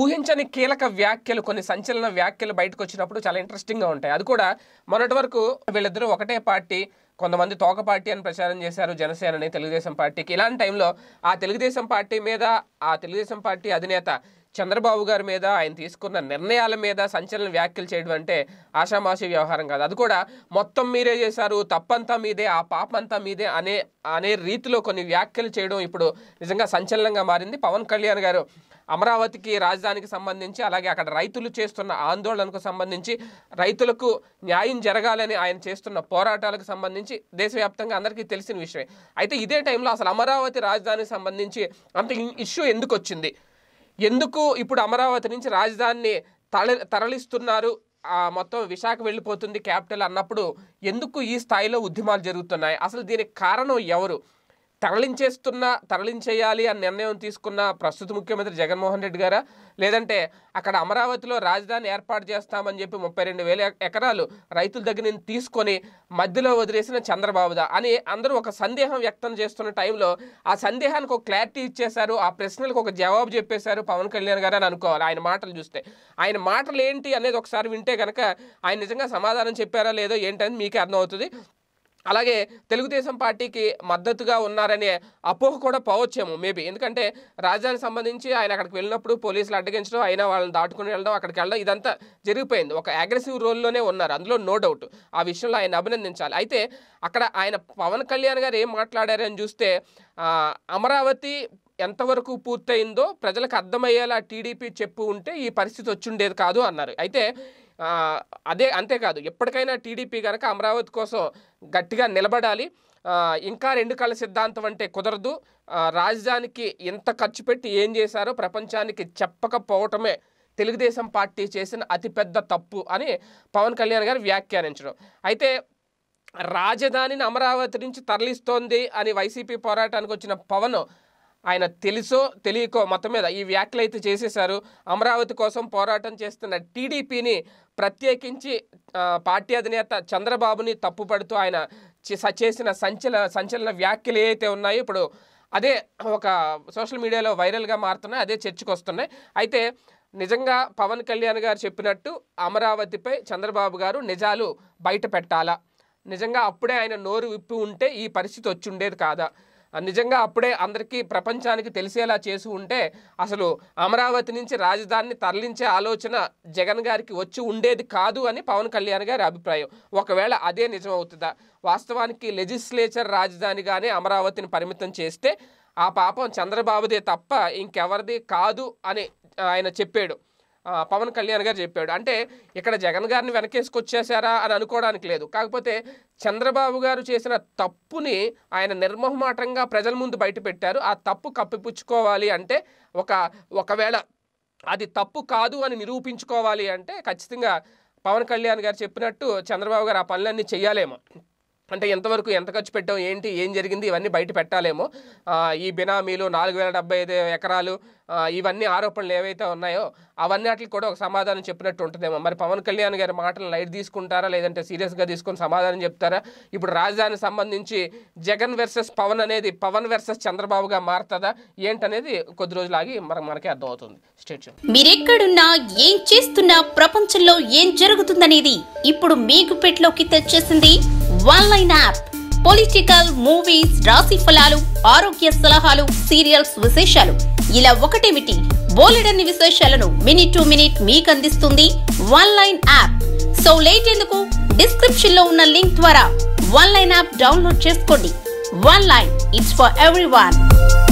ఊహించని కీలక వ్యాఖ్యలు కొన్ని సంచలన వ్యాఖ్యలు బయటకు వచ్చినప్పుడు చాలా ఇంట్రెస్టింగ్గా ఉంటాయి అది కూడా మొన్నటి వరకు వీళ్ళిద్దరూ ఒకటే పార్టీ కొంతమంది తోక పార్టీ అని ప్రచారం చేశారు జనసేనని తెలుగుదేశం పార్టీకి ఇలాంటి టైంలో ఆ తెలుగుదేశం పార్టీ మీద ఆ తెలుగుదేశం పార్టీ అధినేత చంద్రబాబు గారి మీద ఆయన తీసుకున్న నిర్ణయాల మీద సంచలన వ్యాఖ్యలు చేయడం అంటే ఆషామాషి వ్యవహారం కాదు అది కూడా మొత్తం మీరే చేశారు తప్పంతా మీదే ఆ పాపంతా మీదే అనే అనే రీతిలో కొన్ని వ్యాఖ్యలు చేయడం ఇప్పుడు నిజంగా సంచలనంగా మారింది పవన్ కళ్యాణ్ గారు అమరావతికి రాజధానికి సంబంధించి అలాగే అక్కడ రైతులు చేస్తున్న ఆందోళనకు సంబంధించి రైతులకు న్యాయం జరగాలని ఆయన చేస్తున్న పోరాటాలకు సంబంధించి దేశవ్యాప్తంగా అందరికీ తెలిసిన విషయమే అయితే ఇదే టైంలో అసలు అమరావతి రాజధానికి సంబంధించి అంత ఇష్యూ ఎందుకు వచ్చింది ఎందుకు ఇప్పుడు అమరావతి నుంచి రాజధానిని తరలి తరలిస్తున్నారు ఆ మొత్తం విశాఖ వెళ్ళిపోతుంది క్యాపిటల్ అన్నప్పుడు ఎందుకు ఈ స్థాయిలో ఉద్యమాలు జరుగుతున్నాయి అసలు దీనికి కారణం ఎవరు తరలించేస్తున్న తరలించేయాలి అని నిర్ణయం తీసుకున్న ప్రస్తుత ముఖ్యమంత్రి జగన్మోహన్ రెడ్డి గారా లేదంటే అక్కడ అమరావతిలో రాజధాని ఏర్పాటు చేస్తామని చెప్పి ముప్పై రెండు వేల ఎకరాలు రైతుల దగ్గర నుంచి తీసుకొని మధ్యలో వదిలేసిన చంద్రబాబుదా అని అందరూ ఒక సందేహం వ్యక్తం చేస్తున్న టైంలో ఆ సందేహానికి ఒక క్లారిటీ ఇచ్చేశారు ఆ ప్రశ్నలకు ఒక జవాబు చెప్పేశారు పవన్ కళ్యాణ్ గారు అని అనుకోవాలి ఆయన మాటలు చూస్తే ఆయన మాటలు ఏంటి అనేది ఒకసారి వింటే కనుక ఆయన నిజంగా సమాధానం చెప్పారా లేదో ఏంటని మీకే అర్థమవుతుంది అలాగే తెలుగుదేశం పార్టీకి మద్దతుగా ఉన్నారనే అపోహ కూడా పోవచ్చేమో మేబీ ఎందుకంటే రాజధానికి సంబంధించి ఆయన అక్కడికి వెళ్ళినప్పుడు పోలీసులు అడ్డగించడం అయినా వాళ్ళని దాటుకుని వెళ్ళడం అక్కడికి వెళ్ళడం ఇదంతా జరిగిపోయింది ఒక అగ్రెసివ్ రోల్లోనే ఉన్నారు అందులో నో డౌట్ ఆ విషయంలో ఆయన అభినందించాలి అయితే అక్కడ ఆయన పవన్ కళ్యాణ్ గారు ఏం మాట్లాడారని చూస్తే ఆ, అమరావతి ఎంతవరకు పూర్తయిందో ప్రజలకు అర్థమయ్యేలా టీడీపీ చెప్పు ఉంటే ఈ పరిస్థితి వచ్చుండేది కాదు అన్నారు అయితే ఆ, అదే అంతేకాదు ఎప్పటికైనా టీడీపీ కనుక అమరావతి కోసం గట్టిగా నిలబడాలి ఆ, ఇంకా రెండు కళ్ళ సిద్ధాంతం అంటే కుదరదు ఆ, రాజధానికి ఎంత ఖర్చు పెట్టి ఏం చేశారో ప్రపంచానికి చెప్పకపోవటమే తెలుగుదేశం పార్టీ చేసిన అతిపెద్ద తప్పు అని పవన్ కళ్యాణ్ గారు వ్యాఖ్యానించడం అయితే రాజధానిని అమరావతి నుంచి తరలిస్తోంది అని వైసీపీ పోరాటానికి వచ్చిన పవన్ ఆయన తెలుసో తెలియకో మొత్తం మీద ఈ వ్యాఖ్యలు అయితే చేసేశారు అమరావతి కోసం పోరాటం చేస్తున్న టీడీపీని ప్రత్యేకించి ఆ, పార్టీ అధినేత చంద్రబాబుని తప్పుపడుతూ ఆయన చే- చేసిన సంచల సంచలన వ్యాఖ్యలు ఏవైతే ఉన్నాయో ఇప్పుడు అదే ఒక సోషల్ మీడియాలో వైరల్గా మారుతున్నాయి అదే చర్చకు వస్తున్నాయి అయితే నిజంగా పవన్ కళ్యాణ్ గారు చెప్పినట్టు అమరావతిపై చంద్రబాబు గారు నిజాలు బయట పెట్టాలా నిజంగా అప్పుడే ఆయన నోరు విప్పి ఉంటే ఈ పరిస్థితి వచ్చి ఉండేది కాదా ఆ నిజంగా అప్పుడే అందరికీ ప్రపంచానికి తెలిసేలా చేసి ఉంటే అసలు అమరావతి నుంచి రాజధానిని తరలించే ఆలోచన జగన్ గారికి వచ్చి ఉండేది కాదు అని పవన్ కళ్యాణ్ గారి అభిప్రాయం ఒకవేళ అదే నిజం అవుతుందా వాస్తవానికి లెజిస్లేచర్ రాజధానిగానే అమరావతిని పరిమితం చేస్తే ఆ పాపం చంద్రబాబుదే తప్ప ఇంకెవరిది కాదు అని ఆయన చెప్పాడు ఆ, పవన్ కళ్యాణ్ గారు చెప్పాడు అంటే ఇక్కడ జగన్ గారిని వెనకేసుకొచ్చేసారా అని అనుకోవడానికి లేదు కాకపోతే చంద్రబాబు గారు చేసిన తప్పుని ఆయన నిర్మోహమాటంగా ప్రజల ముందు బయట పెట్టారు ఆ తప్పు కప్పిపుచ్చుకోవాలి అంటే ఒక ఒకవేళ అది తప్పు కాదు అని నిరూపించుకోవాలి అంటే ఖచ్చితంగా పవన్ కళ్యాణ్ గారు చెప్పినట్టు చంద్రబాబు గారు ఆ పనులన్నీ చెయ్యాలేమో అంటే ఎంతవరకు ఎంత ఖర్చు పెట్టాం ఏంటి ఏం జరిగింది ఇవన్నీ బయట పెట్టాలేమో ఆ, ఈ బినామీలు నాలుగు వేల డెబ్బై ఐదు ఎకరాలు ఆ, ఇవన్నీ ఆరోపణలు ఏవైతే ఉన్నాయో అవన్నీ వాటికి కూడా ఒక సమాధానం చెప్పినట్టు ఉంటుందేమో మరి పవన్ కళ్యాణ్ గారి మాటలు లైట్ తీసుకుంటారా లేదంటే సీరియస్గా తీసుకొని సమాధానం చెప్తారా ఇప్పుడు రాజధానికి సంబంధించి జగన్ వెర్సెస్ పవన్ అనేది పవన్ వెర్సెస్ చంద్రబాబుగా మారుతుందా ఏంటనేది కొద్ది రోజులు ఆగి మనకు మనకే అర్థమవుతుంది స్టేట్ మీరెక్కడున్నా ఏం చేస్తున్నా ప్రపంచంలో ఏం జరుగుతుందనేది ఇప్పుడు మీకు పెట్లోకి తెచ్చేసింది one line app political movies రాశి ఫలాలు ఆరోగ్య సలహాలు సీరియల్స్ విశేషాలు ఇలా ఒకటేమిటి బోలెడన్ని విశేషాలను మినిట్ టు మినిట్ మీకు అందిస్తుంది one line app so late ఎందుకు డిస్క్రిప్షన్ లో ఉన్న లింక్ ద్వారా వన్ లైన్ యాప్ డౌన్లోడ్ చేసుకోండి one line it's for every